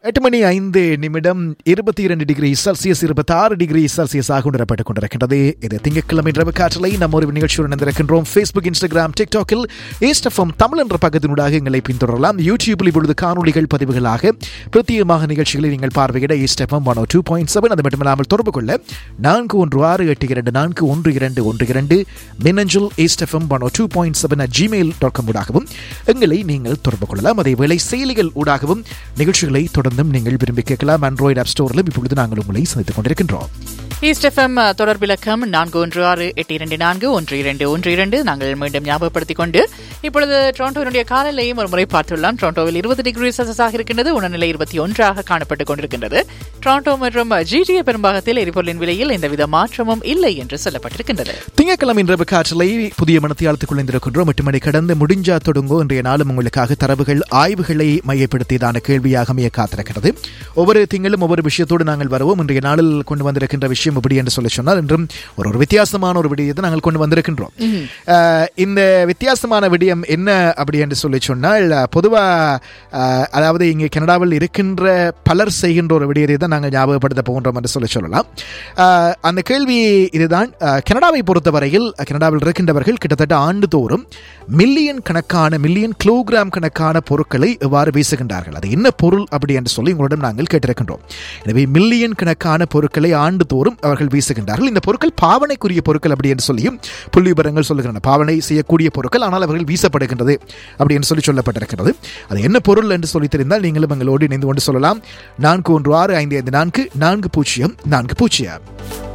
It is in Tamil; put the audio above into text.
எட்டு மணி ஐந்து நிமிடம் இருபத்தி இரண்டு டிகிரி செல்சியஸ் இருபத்தி ஆறு டிகிரி செல்சியஸ் ஆக உணரப்பட்டுக் கொண்டிருக்கின்றது இது திங்கட்கிழமை இரவு காற்றலை நம்ம ஒரு நிகழ்ச்சியுடன் இணைந்திருக்கின்றோம் ஃபேஸ்புக் இன்ஸ்டாகிராம் டிக்டாக்கில் ஏஸ்டஃபம் தமிழ் என்ற பக்கத்தினூடாக எங்களை பின்தொடரலாம் யூடியூபில் இப்பொழுது காணொலிகள் பதிவுகளாக பிரத்யேகமாக நிகழ்ச்சிகளை நீங்கள் பார்வையிட ஏஸ்டஃபம் ஒன் டூ பாயிண்ட் செவன் அது மட்டுமில்லாமல் தொடர்பு கொள்ள நான்கு ஒன்று ஆறு எட்டு இரண்டு நான்கு ஒன்று இரண்டு ஒன்று இரண்டு மின்னஞ்சல் ஏஸ்டஃபம் one two point seven Gmail dot com ஊடாகவும் எங்களை நீங்கள் தொடர்பு கொள்ளலாம் அதேவேளை செயலிகள் ஊடாகவும் நிகழ்ச்சிகளை தொடர்ந்தும் நீங்கள் விரும்பி கேட்கலாம் ஆண்ட்ராய்டு ஆப் ஸ்டோரிலும் இப்பொழுது நாங்கள் உங்களை சந்தித்துக் கொண்டிருக்கின்றோம் ஈஸ்ட் எஃப்எம் தொடர்பிலக்கம் நான்கு ஒன்று ஆறு எட்டு இரண்டு நான்கு ஒன்று இரண்டு ஒன்று இரண்டு நாங்கள் மீண்டும் ஞாபகப்படுத்திக் கொண்டு இப்பொழுது டொரண்டோவினுடைய காலநிலையும் ஒரு முறை பார்த்துள்ளோம் டொரண்டோவில் இருபது டிகிரி செல்சியஸாக இருக்கின்றது உணர்நிலை இருபத்தி ஒன்றாக காணப்பட்டுக் கொண்டிருக்கின்றது டொரண்டோ மற்றும் ஜிடிஏ பெரும்பாகத்தில் எரிபொருளின் விலையில் எந்தவித மாற்றமும் இல்லை என்று சொல்லப்பட்டிருக்கின்றது திங்கட்கிழமை இரவு காற்றலை புதிய மனத்தியாளத்துக்குள் இணைந்திருக்கின்றோம் எட்டு மணி கடந்து முடிஞ்சா தொடங்கோ இன்றைய நாளும் உங்களுக்காக தரவுகள் ஆய்வுகளை மையப்படுத்தியதான கேள்வியாக அமைய காத்திருக்கிறது ஒவ்வொரு திங்களும் ஒவ்வொரு விஷயத்தோடு நாங்கள் வருவோம் இன்றைய நாளில் கொண்டு வந்திருக்கின்ற விஷயம் எப்படி என்று சொல்லி சொன்னால் இன்றும் ஒரு ஒரு வித்தியாசமான ஒரு விடயத்தை நாங்கள் கொண்டு வந்திருக்கின்றோம் அஹ், இந்த வித்தியாசமான விடயம் என்ன அப்படி என்று சொல்லி சொன்னால் பொதுவாக அதாவது இங்கே கனடாவில் இருக்கின்ற பலர் செய்கின்ற ஒரு விடயத்தை தான் நாங்கள் ஞாபகப்படுத்த போகின்றோம் என்று சொல்லி சொல்லலாம் அஹ், அந்த கேள்வி இதுதான் அஹ், கனடாவை பொறுத்தவரையில் அஹ், கனடாவில் இருக்கின்றவர்கள் கிட்டத்தட்ட ஆண்டுதோறும் மில்லியன் கணக்கான மில்லியன் கிலோகிராம் கணக்கான பொருட்களை எவ்வாறு வீசுகின்றார்கள் அது என்ன பொருள் அப்படி என்று சொல்லி உங்களிடம் நாங்கள் கேட்டிருக்கின்றோம் எனவே மில்லியன் கணக்கான பொருட்களை ஆண்டுதோறும் அவர்கள் வீசுகின்றார்கள் இந்த பொருட்கள் பாவனைக்குரிய பொருட்கள் அப்படி என்று சொல்லியும் புள்ளி விவரங்கள் சொல்லுகின்றன பாவனை செய்யக்கூடிய பொருட்கள் ஆனால் அவர்கள் வீசப்படுகின்றது அப்படி என்று சொல்லி சொல்லப்பட்டிருக்கிறது அது என்ன பொருள் என்று சொல்லி தெரிந்தால் நீங்களும் எங்களோடு இணைந்து கொண்டு சொல்லலாம் நான்கு ஒன்று ஆறு ஐந்து ஐந்து நான்கு நான்கு பூஜ்ஜியம் நான்கு பூஜ்ஜியம்